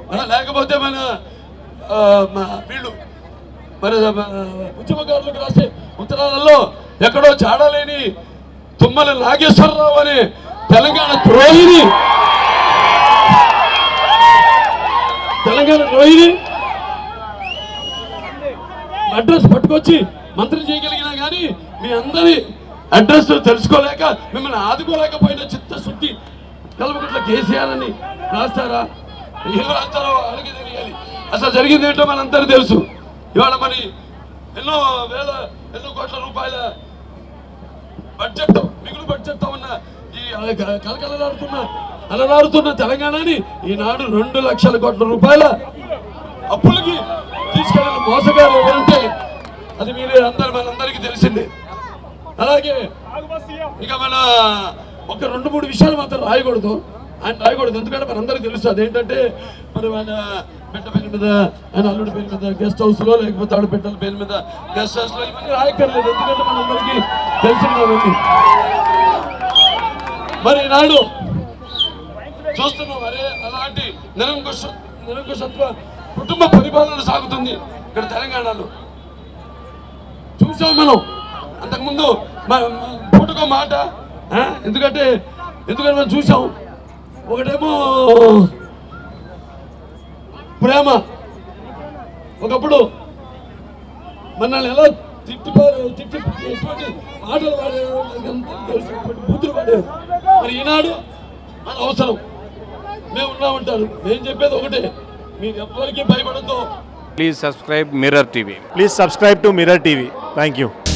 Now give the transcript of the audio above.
ఆ, లేకపోతే మన ఆ, మా వీళ్ళు మరి ఆ, ఉద్యమకారులకు రాసే ఉత్తరాలలో ఎక్కడో చాడలేని తుమ్మల నాగేశ్వరరావు అనే తెలంగాణ ద్రోహిని తెలంగాణ ద్రోహిని అడ్రస్ పట్టుకొచ్చి మంత్రి చేయగలిగినా కానీ మీ అందరి అడ్రస్ తెలుసుకోలేక మిమ్మల్ని ఆదుకోలేకపోయిన చిత్తశుద్ధి కల్వకుట్ల కేసీఆర్ అని రాస్తారా ఏం రాస్తారో వాళ్ళకి తెలియాలి అసలు జరిగింది ఏంటో మనందరూ తెలుసు ఇవాళ మరి ఎన్నో వేల ఎన్నో కోట్ల రూపాయల బడ్జెట్ మిగులు బడ్జెట్ ఉన్న ఈ కలకలలాడుతున్న అలలాడుతున్న తెలంగాణని ఈనాడు రెండు లక్షల కోట్ల రూపాయల అప్పులకి తీసుకెళ్ళిన మోసగారు ఎవరంటే అది మీరే అందరు మనందరికీ తెలిసిందే అలాగే ఇక మన ఒక రెండు మూడు విషయాలు మాత్రం రాయకూడదు ఆయన రాయకూడదు ఎందుకంటే మనందరికీ తెలుసు అదేంటంటే మరి మన బిడ్డ పేరు మీద ఆయన అల్లుడి పేరు మీద గెస్ట్ హౌస్ లో లేకపోతే ఆడ బిడ్డల పేరు మీద గెస్ట్ హౌస్ లో ఇవన్నీ రాయక్కర్లేదు ఎందుకంటే మనందరికీ తెలిసినవన్నీ మరి ఈనాడు చూస్తున్నాం అరే అలాంటి నిరంకుశ నిరంకుశత్వ కుటుంబ పరిపాలన సాగుతుంది ఇక్కడ తెలంగాణలో చూసాం మనం అంతకుముందు మ- మ- పూటకో మాట ఆ? ఎందుకంటే ఎందుకంటే మనం చూసాం ఒకటేమో ప్రేమ ఒకప్పుడు మనల్ని ఎలా తిట్టిపారు తిట్టి ఎటువంటి మాటలు వాడారు మనకి అంతా తెలుసు, ఎటువంటి బూతులు వాడారు మరి ఈనాడు మన అవసరం మేము ఉన్నామంటారు నేను చెప్పేది ఒకటే మీరు ఎవ్వరికీ భయపడద్దు Please subscribe Mirror TV. Please subscribe to Mirror TV. Thank you.